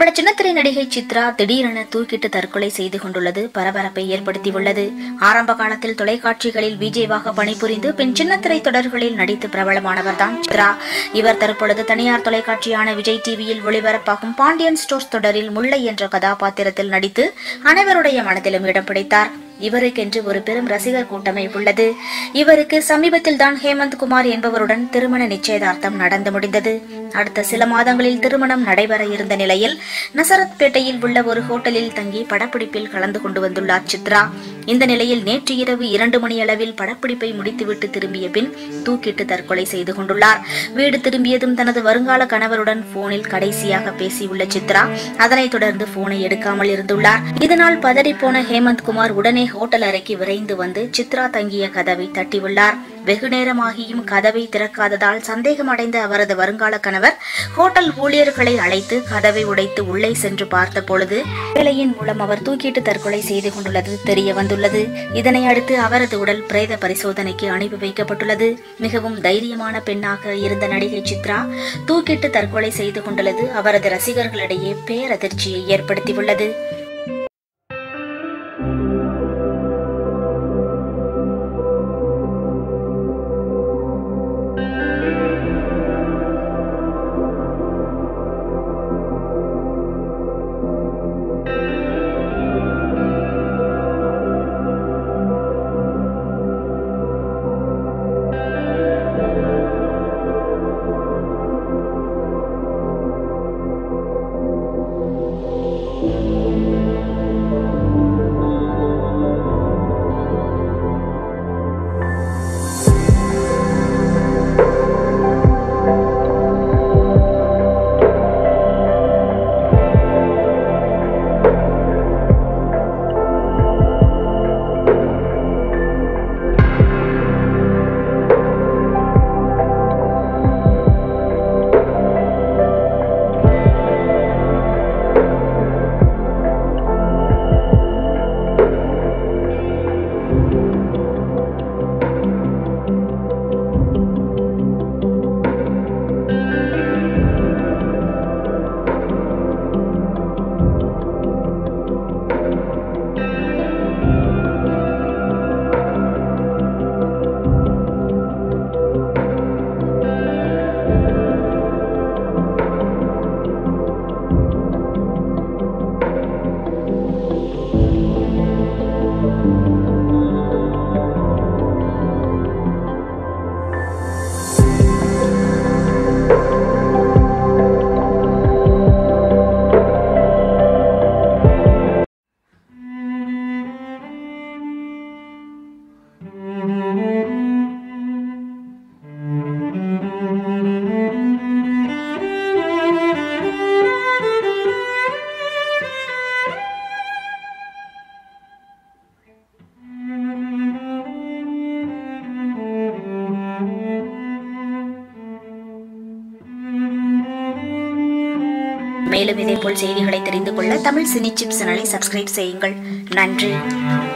பிரபல சின்னத்திரை நடிகை சித்ரா திடீரென தூக்கிட்டு தற்கொலை செய்து கொண்டுள்ளது பரபரப்பை ஏற்படுத்தியுள்ளது ஆரம்ப காலத்தில் தொலைக்காட்சிகளில் விஜயவாக பணிபுரிந்து பின் சின்னத்திரை தொடர்களில் நடித்து பிரபலமானவர்தான் சித்ரா இவர் தற்பொழுது தனியார் தொலைக்காட்சியான விஜய் டிவியில் ஒளிபரப்பாகும் பாண்டியன் ஸ்டோர்ஸ் தொடரில் முல்லை என்ற கதாபாத்திரத்தில் நடித்து அனைவருடைய மனதிலும் இடம் பிடித்தார் இவருக்கென்று ஒரு பெரும் ரசிகர் கூட்டமே உள்ளது இவருக்கு சமீபத்தில் தான் ஹேமந்த் குமார் என்பவருடன் திருமண நிச்சயதார்த்தம் நடந்து முடிந்தது அடுத்த சில மாதங்களில் திருமணம் நடைபெற இருந்த நிலையில் நசரத்பேட்டையில் உள்ள ஒரு ஹோட்டலில் தங்கி படப்பிடிப்பில் கலந்து கொண்டு வந்துள்ளார் சித்ரா இந்த நிலையில் நேற்று இரவு இரண்டு மணி அளவில் படப்பிடிப்பை முடித்துவிட்டு திரும்பிய பின் தூக்கிட்டு தற்கொலை செய்து கொண்டுள்ளார் வீடு திரும்பியதும் தனது வருங்கால கணவருடன் போனில் கடைசியாக பேசியுள்ள சித்ரா அதனைத் தொடர்ந்து போனை எடுக்காமல் இருந்துள்ளார் இதனால் பதறிப்போன ஹேமந்த் குமார் உடனே ஹோட்டல் அறைக்கு விரைந்து வந்து சித்ரா தங்கிய கதவை தட்டியுள்ளார் வெகு நேரமாகியும் கதவை திறக்காததால் சந்தேகமடைந்த அவரது வருங்கால கணவர் ஹோட்டல் ஊழியர்களை அழைத்து கதவை உடைத்து உள்ளே சென்று பார்த்த பொழுது வேலையின் மூலம் அவர் தூக்கிட்டு தற்கொலை செய்து கொண்டுள்ளது தெரிய வந்துள்ளது இதனை அடுத்து அவரது உடல் பிரேத பரிசோதனைக்கு அனுப்பி வைக்கப்பட்டுள்ளது மிகவும் தைரியமான பெண்ணாக இருந்த நடிகை சித்ரா தூக்கிட்டு தற்கொலை செய்து கொண்டுள்ளது அவரது ரசிகர்களிடையே பேரதிர்ச்சியை ஏற்படுத்தியுள்ளது மேலும் இதேபோல் செய்திகளை தெரிந்து கொள்ள தமிழ் சினி சிப்ஸ் சேனலை சப்ஸ்கிரைப் செய்யுங்கள் நன்றி